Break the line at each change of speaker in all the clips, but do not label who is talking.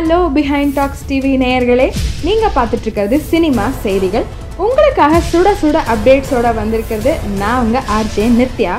hello behind tax TV நேயர்களே நீங்கள் பார்த்துட்டு இருக்கிறது சினிமா செய்திகள் உங்களுக்காக சுட சுட அப்டேட்ஸோட வந்திருக்கிறது நான் உங்கள் ஆர்ஜே நித்யா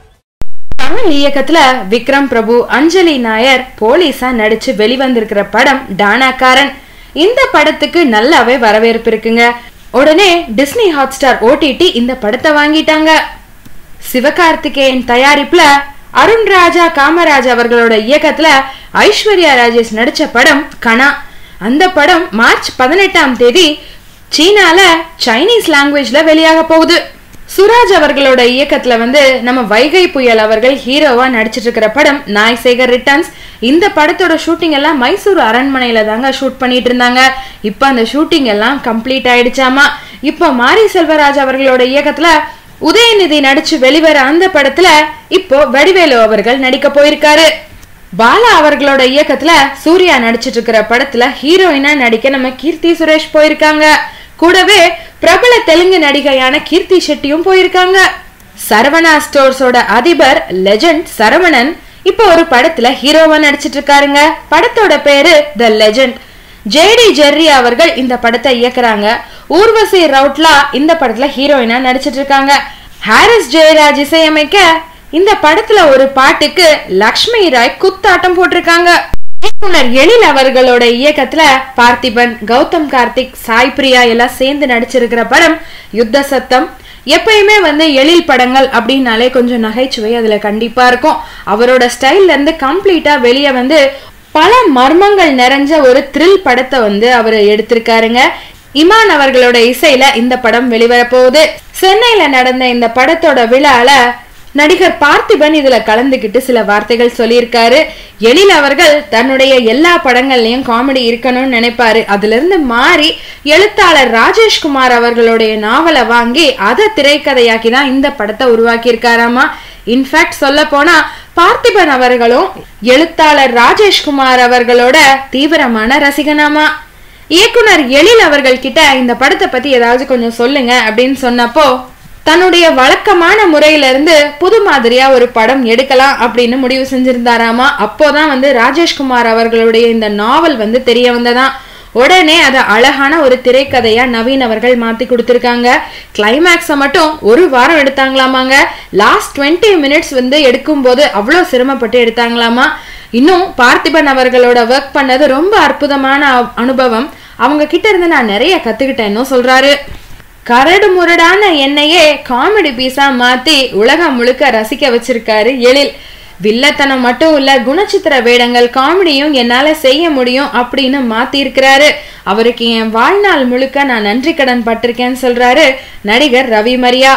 தமிழ் இயக்கத்துல விக்ரம் பிரபு அஞ்சலி நாயர் போலீஸா நடிச்சு வெளிவந்திருக்கிற படம் டானாக்காரன் இந்த படத்துக்கு நல்லாவே வரவேற்பு இருக்குங்க உடனே டிஸ்னி ஹாட்ஸ்டார் ஓடிடி இந்த படத்தை வாங்கிட்டாங்க சிவகார்த்திகேயன் தயாரிப்புல அருண் ராஜா காமராஜ் அவர்களோட இயக்கத்துல ஐஸ்வர்யா ராஜேஷ் நடிச்ச படம் கனா அந்த படம் மார்ச் பதினெட்டாம் தேதி சீனால சைனீஸ் லாங்குவேஜ்ல வெளியாக போகுது சுராஜ் அவர்களோட இயக்கத்துல வந்து நம்ம வைகை புயல் அவர்கள் ஹீரோவா நடிச்சிட்டு இருக்கிற படம் நாய் சேகர் ரிட்டர்ன்ஸ் இந்த படத்தோட ஷூட்டிங் எல்லாம் மைசூர் அரண்மனையில தாங்க ஷூட் பண்ணிட்டு இருந்தாங்க இப்போ அந்த ஷூட்டிங் எல்லாம் கம்ப்ளீட் ஆயிடுச்சாமா இப்போ மாரி செல்வராஜ் அவர்களோட இயக்கத்துல உதயநிதி நடிச்சு வெளிவர அந்த படத்துல இப்போ வடிவேலு அவர்கள் நடிக்க போயிருக்காரு பாலா அவர்களோட இயக்கத்துல சூர்யா நடிச்சிட்டு இருக்கிற படத்துல ஹீரோயினா நடிக்க நம்ம கீர்த்தி சுரேஷ் போயிருக்காங்க கூடவே பிரபல தெலுங்கு நடிகையான கீர்த்தி ஷெட்டியும் போயிருக்காங்க சரவணா ஸ்டோர்ஸோட அதிபர் லெஜண்ட் சரவணன் இப்போ ஒரு படத்துல ஹீரோவா நடிச்சிட்டு இருக்காருங்க படத்தோட பேரு த லெஜண்ட் ஜேடி ஜெர்ரி அவர்கள் இந்த படத்தை இயக்குறாங்க ஊர்வசி ரவுட்லா இந்த படத்துல ஹீரோயினா நடிச்சிட்டு இருக்காங்க ஹாரிஸ் ஜெயராஜ் இசையமைக்க இந்த படத்துல ஒரு பாட்டுக்கு லக்ஷ்மி ராய் குத்தாட்டம் போட்டிருக்காங்க இயக்குனர் எழில் அவர்களோட இயக்கத்துல பார்த்திபன் கௌதம் கார்த்திக் சாய் பிரியா எல்லாம் சேர்ந்து நடிச்சிருக்கிற படம் யுத்த சத்தம் எப்பயுமே வந்து எழில் படங்கள் அப்படின்னாலே கொஞ்சம் நகைச்சுவை அதுல கண்டிப்பா இருக்கும் அவரோட ஸ்டைல்ல இருந்து கம்ப்ளீட்டா வெளியே வந்து பல மர்மங்கள் நிறைஞ்ச ஒரு த்ரில் படத்தை வந்து அவர் எடுத்திருக்காருங்க இமான் அவர்களோட இசையில இந்த படம் வெளிவர போகுது சென்னையில நடந்த இந்த படத்தோட விழால நடிகர் பார்த்திபன் இதுல கலந்துக்கிட்டு சில வார்த்தைகள் சொல்லியிருக்காரு எழில் அவர்கள் தன்னுடைய எல்லா படங்கள்லயும் காமெடி இருக்கணும்னு நினைப்பாரு அதுல இருந்து மாறி எழுத்தாளர் ராஜேஷ்குமார் அவர்களுடைய நாவலை வாங்கி அதை திரைக்கதையாக்கி தான் இந்த படத்தை உருவாக்கி இருக்காராமா இன்ஃபேக்ட் சொல்ல போனா பார்த்திபன் அவர்களும் எழுத்தாளர் ராஜேஷ்குமார் அவர்களோட தீவிரமான ரசிகனாமா இயக்குனர் எழில் அவர்கள் கிட்ட இந்த படத்தை பத்தி ஏதாவது கொஞ்சம் சொல்லுங்க அப்படின்னு சொன்னப்போ தன்னுடைய வழக்கமான முறையில இருந்து புது மாதிரியா ஒரு படம் எடுக்கலாம் அப்படின்னு முடிவு செஞ்சிருந்தாராமா அப்போதான் வந்து ராஜேஷ்குமார் அவர்களுடைய இந்த நாவல் வந்து தெரிய வந்ததாம் உடனே அதை அழகான ஒரு திரைக்கதையா நவீன் அவர்கள் மாத்தி கொடுத்துருக்காங்க கிளைமேக்ஸை மட்டும் ஒரு வாரம் எடுத்தாங்களாமாங்க லாஸ்ட் டுவெண்ட்டி மினிட்ஸ் வந்து எடுக்கும்போது அவ்வளோ சிரமப்பட்டு எடுத்தாங்களாமா இன்னும் பார்த்திபன் அவர்களோட ஒர்க் பண்ணது ரொம்ப அற்புதமான அ- அனுபவம் அவங்க கிட்ட இருந்து நான் நிறைய கத்துக்கிட்டேன்னு சொல்றாரு கரடு முரடான என்னையே காமெடி பீஸா மாத்தி உலகம் முழுக்க ரசிக்க வச்சிருக்காரு எழில் வில்லத்தனம் மட்டும் இல்ல குணச்சித்திர வேடங்கள் காமெடியும் என்னால செய்ய முடியும் அப்படின்னு மாத்தி இருக்கிறாரு அவருக்கு என் வாழ்நாள் முழுக்க நான் நன்றி கடன் பட்டிருக்கேன்னு சொல்றாரு நடிகர் ரவி மரியா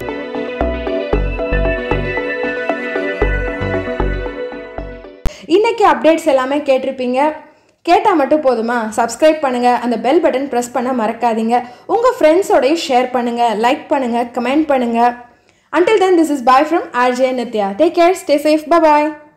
இன்னைக்கு அப்டேட்ஸ் எல்லாமே கேட்டிருப்பீங்க கேட்டால் மட்டும் போதுமா சப்ஸ்கிரைப் பண்ணுங்கள் அந்த பெல் பட்டன் ப்ரெஸ் பண்ண மறக்காதீங்க உங்கள் ஃப்ரெண்ட்ஸோடையும் ஷேர் பண்ணுங்கள் லைக் பண்ணுங்கள் கமெண்ட் பண்ணுங்கள் until then this is bye from RJ Nitya take care stay safe bye bye